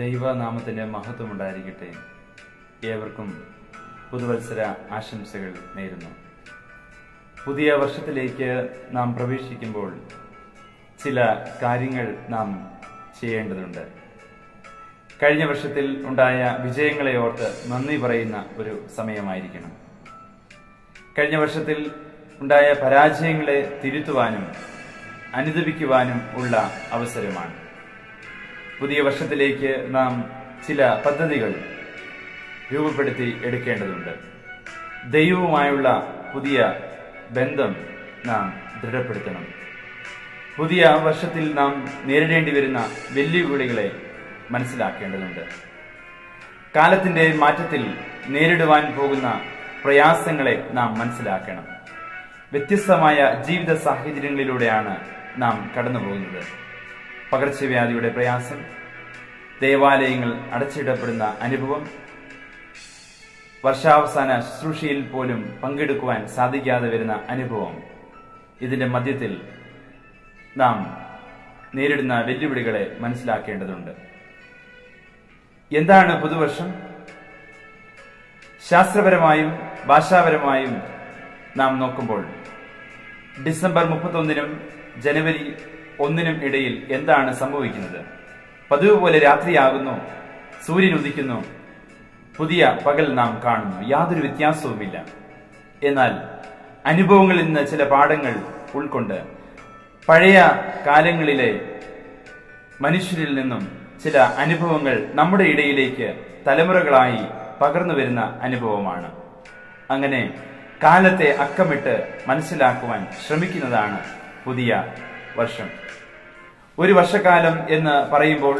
ദൈവനാമത്തിന്റെ മഹത്വം ഉണ്ടായിരിക്കട്ടെ ഏവർക്കും പുതുവത്സര ആശംസകൾ നേരുന്നു പുതിയ വർഷത്തിലേക്ക് നാം പ്രവേശിക്കുമ്പോൾ ചില കാര്യങ്ങൾ നാം ചെയ്യേണ്ടതുണ്ട് കഴിഞ്ഞ വർഷത്തിൽ ഉണ്ടായ വിജയങ്ങളെ ഓർത്ത് നന്ദി പറയുന്ന ഒരു സമയമായിരിക്കണം കഴിഞ്ഞ വർഷത്തിൽ ഉണ്ടായ പരാജയങ്ങളെ തിരുത്തുവാനും അനുദപിക്കുവാനും ഉള്ള അവസരമാണ് പുതിയ വർഷത്തിലേക്ക് നാം ചില പദ്ധതികൾ രൂപപ്പെടുത്തി എടുക്കേണ്ടതുണ്ട് ദൈവവുമായുള്ള പുതിയ ബന്ധം നാം ദൃഢപ്പെടുത്തണം പുതിയ വർഷത്തിൽ നാം നേരിടേണ്ടി വരുന്ന വെല്ലുവിളികളെ മനസ്സിലാക്കേണ്ടതുണ്ട് കാലത്തിന്റെ മാറ്റത്തിൽ നേരിടുവാൻ പോകുന്ന പ്രയാസങ്ങളെ നാം മനസ്സിലാക്കണം വ്യത്യസ്തമായ ജീവിത സാഹചര്യങ്ങളിലൂടെയാണ് നാം കടന്നു പോകുന്നത് പകർച്ചവ്യാധിയുടെ പ്രയാസം ദേവാലയങ്ങൾ അടച്ചിടപ്പെടുന്ന അനുഭവം വർഷാവസാന ശുശ്രൂഷയിൽ പോലും പങ്കെടുക്കുവാൻ സാധിക്കാതെ വരുന്ന അനുഭവം ഇതിന്റെ മധ്യത്തിൽ നാം നേരിടുന്ന വെല്ലുവിളികളെ മനസ്സിലാക്കേണ്ടതുണ്ട് എന്താണ് പുതുവർഷം ശാസ്ത്രപരമായും ഭാഷാപരമായും നാം നോക്കുമ്പോൾ ഡിസംബർ മുപ്പത്തൊന്നിനും ജനുവരി ഒന്നിനും ഇടയിൽ എന്താണ് സംഭവിക്കുന്നത് പതിവ് പോലെ രാത്രിയാകുന്നു സൂര്യൻ ഉദിക്കുന്നു പുതിയ പകൽ നാം കാണുന്നു യാതൊരു വ്യത്യാസവുമില്ല എന്നാൽ അനുഭവങ്ങളിൽ നിന്ന് ചില പാഠങ്ങൾ ഉൾക്കൊണ്ട് പഴയ കാലങ്ങളിലെ മനുഷ്യരിൽ നിന്നും ചില അനുഭവങ്ങൾ നമ്മുടെ ഇടയിലേക്ക് തലമുറകളായി പകർന്നു വരുന്ന അനുഭവമാണ് അങ്ങനെ കാലത്തെ അക്കമിട്ട് മനസ്സിലാക്കുവാൻ ശ്രമിക്കുന്നതാണ് പുതിയ വർഷം ഒരു വർഷക്കാലം എന്ന് പറയുമ്പോൾ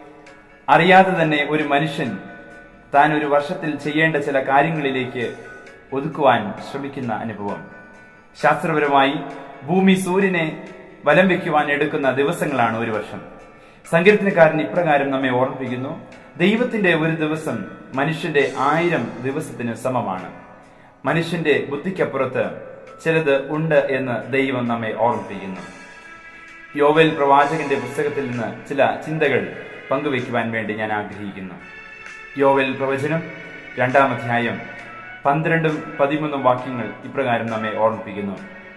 അറിയാതെ തന്നെ ഒരു മനുഷ്യൻ താൻ ഒരു വർഷത്തിൽ ചെയ്യേണ്ട ചില കാര്യങ്ങളിലേക്ക് ഒതുക്കുവാൻ ശ്രമിക്കുന്ന അനുഭവം ശാസ്ത്രപരമായി ഭൂമി സൂര്യനെ വലം വെക്കുവാൻ എടുക്കുന്ന ദിവസങ്ങളാണ് ഒരു വർഷം സങ്കീർത്തനക്കാരൻ ഇപ്രകാരം നമ്മെ ഓർമ്മിപ്പിക്കുന്നു ദൈവത്തിന്റെ ഒരു ദിവസം മനുഷ്യന്റെ ആയിരം ദിവസത്തിന് സമമാണ് മനുഷ്യന്റെ ബുദ്ധിക്കപ്പുറത്ത് ചിലത് ഉണ്ട് എന്ന് ദൈവം നമ്മെ ഓർമ്മിപ്പിക്കുന്നു യോവൽ പ്രവാചകന്റെ പുസ്തകത്തിൽ നിന്ന് ചില ചിന്തകൾ പങ്കുവയ്ക്കുവാൻ വേണ്ടി ഞാൻ ആഗ്രഹിക്കുന്നു യോവൽ പ്രവചനം രണ്ടാം അധ്യായം പന്ത്രണ്ടും പതിമൂന്നും വാക്യങ്ങൾ ഇപ്രകാരം നമ്മെ ഓർമ്മിപ്പിക്കുന്നു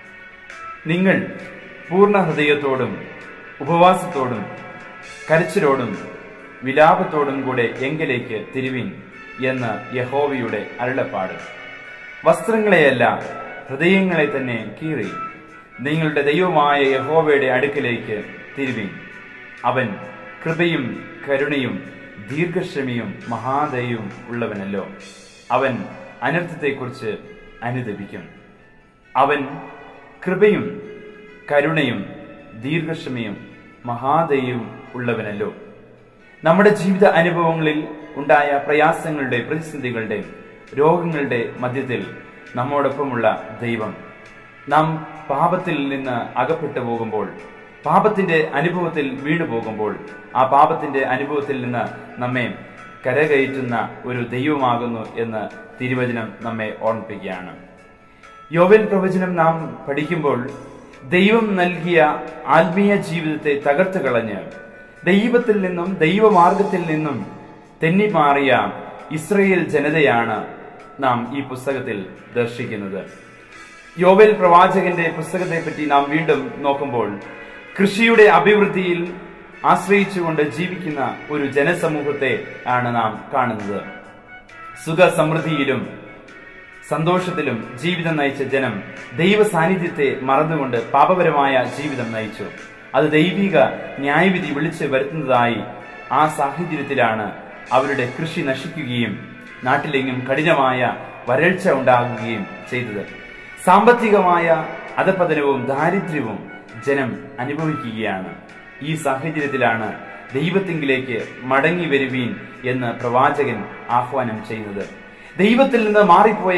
നിങ്ങൾ പൂർണ്ണ ഹൃദയത്തോടും ഉപവാസത്തോടും കരച്ചിലോടും വിലാപത്തോടും കൂടെ എങ്കിലേക്ക് തിരുവിൻ എന്ന് യഹോവയുടെ അരുളപ്പാട് വസ്ത്രങ്ങളെയല്ല ഹൃദയങ്ങളെ തന്നെ കീറി നിങ്ങളുടെ ദൈവമായ യഹോവയുടെ അടുക്കിലേക്ക് തിരുവിൻ അവൻ കൃപയും കരുണയും ദീർഘക്ഷമയും മഹാദയും ഉള്ളവനല്ലോ അവൻ അനർത്ഥത്തെക്കുറിച്ച് അനുദപിക്കും അവൻ കൃപയും കരുണയും ദീർഘക്ഷമയും മഹാദയും ഉള്ളവനല്ലോ നമ്മുടെ ജീവിത അനുഭവങ്ങളിൽ ഉണ്ടായ പ്രയാസങ്ങളുടെ പ്രതിസന്ധികളുടെ രോഗങ്ങളുടെ മധ്യത്തിൽ നമ്മോടൊപ്പമുള്ള ദൈവം നാം പാപത്തിൽ നിന്ന് അകപ്പെട്ടു പോകുമ്പോൾ പാപത്തിന്റെ അനുഭവത്തിൽ വീണു പോകുമ്പോൾ ആ പാപത്തിന്റെ അനുഭവത്തിൽ നിന്ന് നമ്മെ കരകയറ്റുന്ന ഒരു ദൈവമാകുന്നു എന്ന് തിരുവചനം നമ്മെ ഓർമ്മിപ്പിക്കുകയാണ് യോവൽ പ്രവചനം നാം പഠിക്കുമ്പോൾ ദൈവം നൽകിയ ആത്മീയ ജീവിതത്തെ തകർത്തു കളഞ്ഞ് ദൈവത്തിൽ നിന്നും ദൈവമാർഗത്തിൽ നിന്നും തെന്നിമാറിയ ഇസ്രയേൽ ജനതയാണ് നാം ഈ പുസ്തകത്തിൽ ദർശിക്കുന്നത് യോവൽ പ്രവാചകന്റെ പുസ്തകത്തെ പറ്റി നാം വീണ്ടും നോക്കുമ്പോൾ കൃഷിയുടെ അഭിവൃദ്ധിയിൽ ആശ്രയിച്ചുകൊണ്ട് ജീവിക്കുന്ന ഒരു ജനസമൂഹത്തെ ആണ് നാം കാണുന്നത് സുഖ സമൃദ്ധിയിലും സന്തോഷത്തിലും ജീവിതം നയിച്ച ജനം ദൈവ സാന്നിധ്യത്തെ മറന്നുകൊണ്ട് പാപപരമായ ജീവിതം നയിച്ചു അത് ദൈവിക ന്യായവിധി വിളിച്ചു വരുത്തുന്നതായി ആ സാഹചര്യത്തിലാണ് അവരുടെ കൃഷി നശിക്കുകയും നാട്ടിലെങ്ങും കഠിനമായ വരൾച്ച ഉണ്ടാകുകയും ചെയ്തത് സാമ്പത്തികമായ അധപതനവും ദാരിദ്ര്യവും ജനം അനുഭവിക്കുകയാണ് ഈ സാഹചര്യത്തിലാണ് ദൈവത്തിങ്കിലേക്ക് മടങ്ങി വരുവീൻ എന്ന് പ്രവാചകൻ ആഹ്വാനം ചെയ്യുന്നത് ദൈവത്തിൽ നിന്ന് മാറിപ്പോയ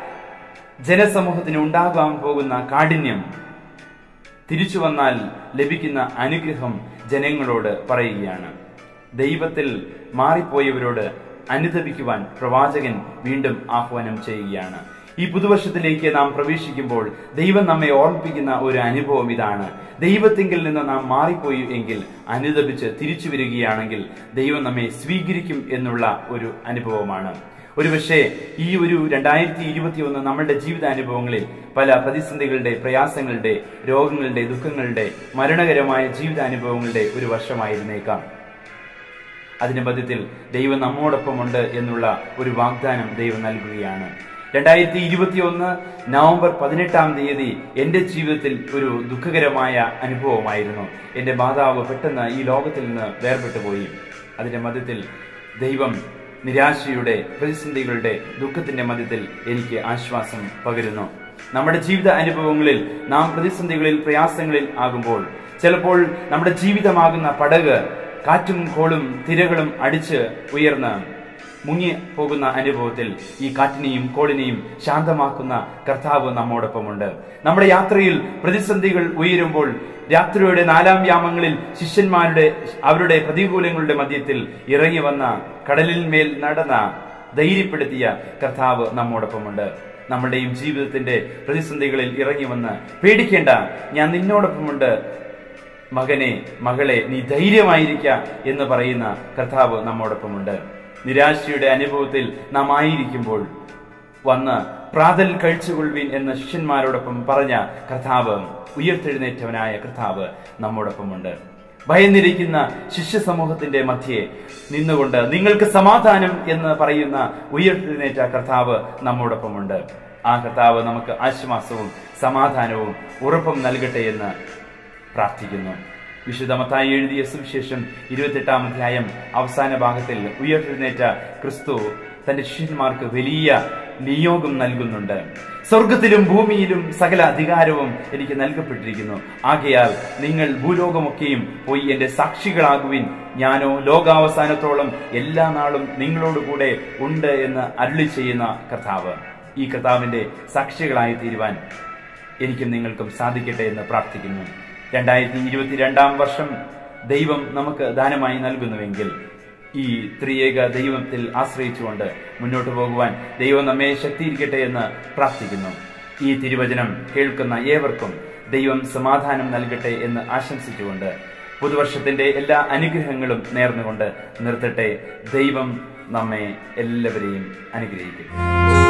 ജനസമൂഹത്തിന് ഉണ്ടാകാൻ പോകുന്ന കാഠിന്യം തിരിച്ചു വന്നാൽ ലഭിക്കുന്ന അനുഗ്രഹം ജനങ്ങളോട് പറയുകയാണ് ദൈവത്തിൽ മാറിപ്പോയവരോട് അനുദപിക്കുവാൻ പ്രവാചകൻ വീണ്ടും ആഹ്വാനം ചെയ്യുകയാണ് ഈ പുതുവർഷത്തിലേക്ക് നാം പ്രവേശിക്കുമ്പോൾ ദൈവം നമ്മെ ഓർമ്മിപ്പിക്കുന്ന ഒരു അനുഭവം ഇതാണ് ദൈവത്തിങ്കിൽ നിന്ന് നാം മാറിപ്പോയി എങ്കിൽ അനുദപിച്ച് തിരിച്ചു വരികയാണെങ്കിൽ ദൈവം നമ്മെ സ്വീകരിക്കും എന്നുള്ള ഒരു അനുഭവമാണ് ഒരുപക്ഷെ ഈ ഒരു രണ്ടായിരത്തി ഇരുപത്തി ഒന്ന് നമ്മളുടെ ജീവിതാനുഭവങ്ങളിൽ പല പ്രതിസന്ധികളുടെ പ്രയാസങ്ങളുടെ രോഗങ്ങളുടെ ദുഃഖങ്ങളുടെ മരണകരമായ ജീവിതാനുഭവങ്ങളുടെ ഒരു വർഷമായിരുന്നേക്കാം അതിന്റെ മധ്യത്തിൽ ദൈവം നമ്മോടൊപ്പമുണ്ട് എന്നുള്ള ഒരു വാഗ്ദാനം ദൈവം നൽകുകയാണ് രണ്ടായിരത്തി ഇരുപത്തി ഒന്ന് നവംബർ പതിനെട്ടാം തീയതി എന്റെ ജീവിതത്തിൽ ഒരു ദുഃഖകരമായ അനുഭവമായിരുന്നു എന്റെ മാതാവ് പെട്ടെന്ന് ഈ ലോകത്തിൽ നിന്ന് വേർപെട്ടു പോയി അതിന്റെ മധ്യത്തിൽ ദൈവം നിരാശയുടെ പ്രതിസന്ധികളുടെ ദുഃഖത്തിന്റെ മധ്യത്തിൽ എനിക്ക് ആശ്വാസം പകരുന്നു നമ്മുടെ ജീവിത അനുഭവങ്ങളിൽ നാം പ്രതിസന്ധികളിൽ പ്രയാസങ്ങളിൽ ആകുമ്പോൾ ചിലപ്പോൾ നമ്മുടെ ജീവിതമാകുന്ന പടക് കാറ്റും കോളും തിരകളും അടിച്ച് ഉയർന്ന് മുങ്ങി പോകുന്ന അനുഭവത്തിൽ ഈ കാറ്റിനെയും കോളിനെയും ശാന്തമാക്കുന്ന കർത്താവ് നമ്മോടൊപ്പമുണ്ട് നമ്മുടെ യാത്രയിൽ പ്രതിസന്ധികൾ ഉയരുമ്പോൾ രാത്രിയുടെ നാലാം യാമങ്ങളിൽ ശിഷ്യന്മാരുടെ അവരുടെ പ്രതികൂലങ്ങളുടെ മധ്യത്തിൽ ഇറങ്ങി വന്ന കടലിൽ മേൽ നടന്ന ധൈര്യപ്പെടുത്തിയ കർത്താവ് നമ്മോടൊപ്പമുണ്ട് നമ്മുടെയും ജീവിതത്തിന്റെ പ്രതിസന്ധികളിൽ ഇറങ്ങി വന്ന് പേടിക്കേണ്ട ഞാൻ നിന്നോടൊപ്പമുണ്ട് മകനെ മകളെ നീ ധൈര്യമായിരിക്ക എന്ന് പറയുന്ന കർത്താവ് നമ്മോടൊപ്പമുണ്ട് നിരാശയുടെ അനുഭവത്തിൽ നാം ആയിരിക്കുമ്പോൾ വന്ന് പ്രാതൽ കഴിച്ചുകൊള്ളുവിൻ എന്ന ശിഷ്യന്മാരോടൊപ്പം പറഞ്ഞ കർത്താവ് ഉയർത്തെഴുന്നേറ്റവനായ കർത്താവ് നമ്മോടൊപ്പമുണ്ട് ഭയന്നിരിക്കുന്ന ശിഷ്യ സമൂഹത്തിന്റെ മധ്യേ നിന്നുകൊണ്ട് നിങ്ങൾക്ക് സമാധാനം എന്ന് പറയുന്ന ഉയർത്തെഴുന്നേറ്റ കർത്താവ് നമ്മോടൊപ്പമുണ്ട് ആ കർത്താവ് നമുക്ക് ആശ്വാസവും സമാധാനവും ഉറപ്പും നൽകട്ടെ എന്ന് പ്രാർത്ഥിക്കുന്നു വിശുദ്ധമത്തായി എഴുതിയ സുവിശേഷം ഇരുപത്തെട്ടാം അധ്യായം അവസാന ഭാഗത്തിൽ ഉയർത്തെഴുന്നേറ്റ ക്രിസ്തു തന്റെ ശിഷ്യന്മാർക്ക് വലിയ നിയോഗം നൽകുന്നുണ്ട് സ്വർഗത്തിലും ഭൂമിയിലും സകല അധികാരവും എനിക്ക് നൽകപ്പെട്ടിരിക്കുന്നു ആകയാൽ നിങ്ങൾ ഭൂലോകമൊക്കെയും പോയി എന്റെ സാക്ഷികളാകുവിൻ ഞാനോ ലോകാവസാനത്തോളം എല്ലാ നാളും നിങ്ങളോടുകൂടെ ഉണ്ട് എന്ന് അരുളി ചെയ്യുന്ന കർത്താവ് ഈ കർത്താവിന്റെ സാക്ഷികളായി തീരുവാൻ എനിക്കും നിങ്ങൾക്കും സാധിക്കട്ടെ എന്ന് പ്രാർത്ഥിക്കുന്നു രണ്ടായിരത്തി ഇരുപത്തിരണ്ടാം വർഷം ദൈവം നമുക്ക് ദാനമായി നൽകുന്നുവെങ്കിൽ ഈ ത്രിയേക ദൈവത്തിൽ ആശ്രയിച്ചുകൊണ്ട് മുന്നോട്ട് പോകുവാൻ ദൈവം നമ്മെ ശക്തിയിരിക്കട്ടെ എന്ന് പ്രാർത്ഥിക്കുന്നു ഈ തിരുവചനം കേൾക്കുന്ന ഏവർക്കും ദൈവം സമാധാനം നൽകട്ടെ എന്ന് ആശംസിച്ചുകൊണ്ട് പുതുവർഷത്തിന്റെ എല്ലാ അനുഗ്രഹങ്ങളും നേർന്നുകൊണ്ട് നിർത്തട്ടെ ദൈവം നമ്മെ എല്ലാവരെയും അനുഗ്രഹിക്കട്ടെ